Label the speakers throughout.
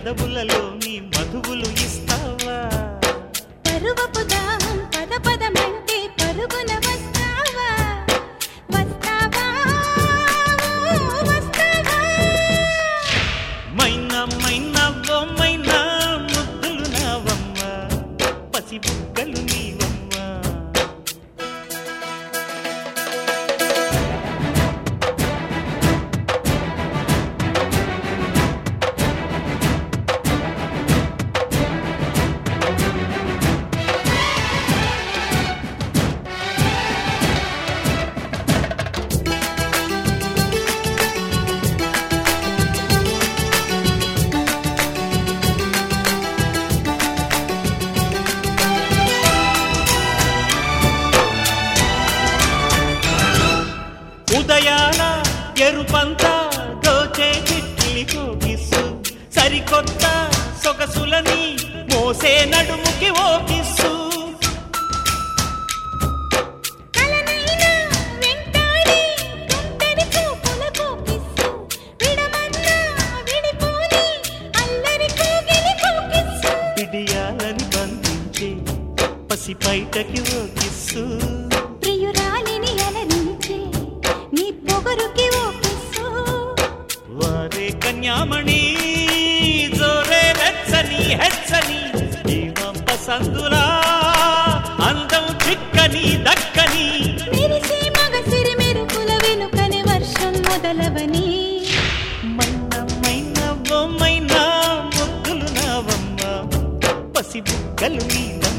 Speaker 1: పెదవులలో నీ మధువులు ఇస్తావా
Speaker 2: పరువపు దాహం పద పదమంటే పరుగున వస్తావా వస్తావా ఓ వస్తావా
Speaker 1: మైనా మైనా ఓ మైనా ముద్దులు నావమ్మ పసి బుగ్గలు నీవమ్మ ఉదయాల ఎరుపంత దోచే చిట్లి కోకిస్సు సరికొత్త సొగసులని మోసే నడుముకి ఓకిస్సు
Speaker 2: కలనైనా వెంటాడి తుంటరి చూపుల కోకిస్తూ విడమన్నా విడిపోని అల్లరి కోగిలి కోకిస్తూ
Speaker 1: పిడియాలని బంధించే పసి బయటకి ఓకిస్సు
Speaker 2: ప్రియురాలిని అలరించే నీ పొగరుకి ఓకిస్తూ
Speaker 1: వారే కన్యామణి జోరే వెచ్చని హెచ్చని జీవంప సందులా అందం చిక్కని దక్కని
Speaker 2: మెరిసే మగసిరి మెరుపుల వెనుకని వర్షం మొదలవని
Speaker 1: మైన మైన ఓ మైన ముద్దులు నావమ్మ పసి బుగ్గలు నీవమ్మ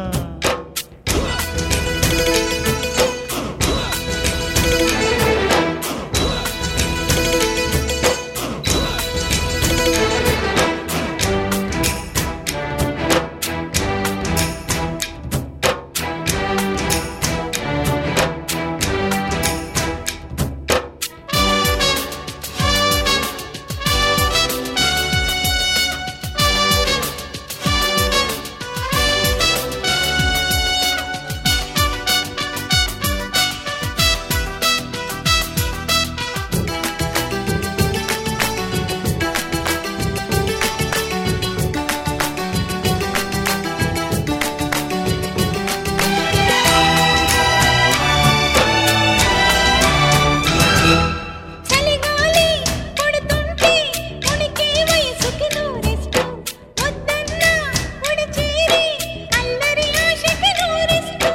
Speaker 2: చలిగాలి కొడుతుంటే ఉనికి వయసుకి నూరిస్తూ వద్దన్నా ఉడి చేరి అల్లరి ఆశకి నూరిస్తూ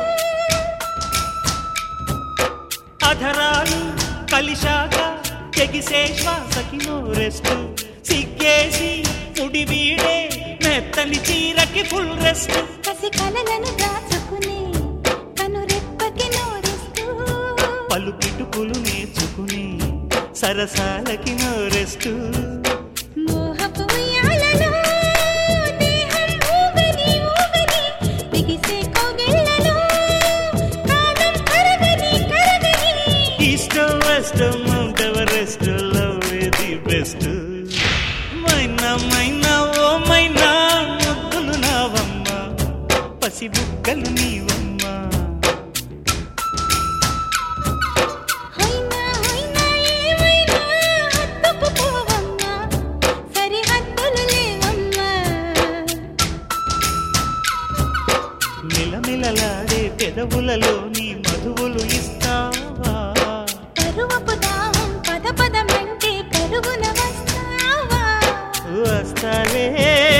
Speaker 1: అధరాలు కలిశాక తెగిసే శ్వాసకి నోరెస్ట్ సిగ్గేసి ముడి వీడే మెత్తని చీరకి ఫుల్ రెస్ట్
Speaker 2: కసి కలలను దాచుకుని కను రెప్పకి నూరిస్తూ
Speaker 1: పలు పిటుకులు నేర్చుకుని సరసాలకి నోరెస్ట్
Speaker 2: మోహపు ఉయ్యాలలో దేహం ఊగని ఊగని బిగిసే కోగిళ్ళలో కాలం కరగని కరగని
Speaker 1: east west mount Everest love the best మైనా మైనా ఓ మైనా ముద్దులు నావమ్మ పసి బుగ్గలు నీవమ్మ
Speaker 2: హైనా హైనా ఏమైనా హత్తుకు పోవమ్మా సరిహద్దులు లేవమ్మా
Speaker 1: మిలమిలలాడే పెదవులలో నీ మధువులు ఇస్తావా
Speaker 2: పరువపు దాహం పద పదమంటే పరుగున వస్తావా
Speaker 1: వస్తాలే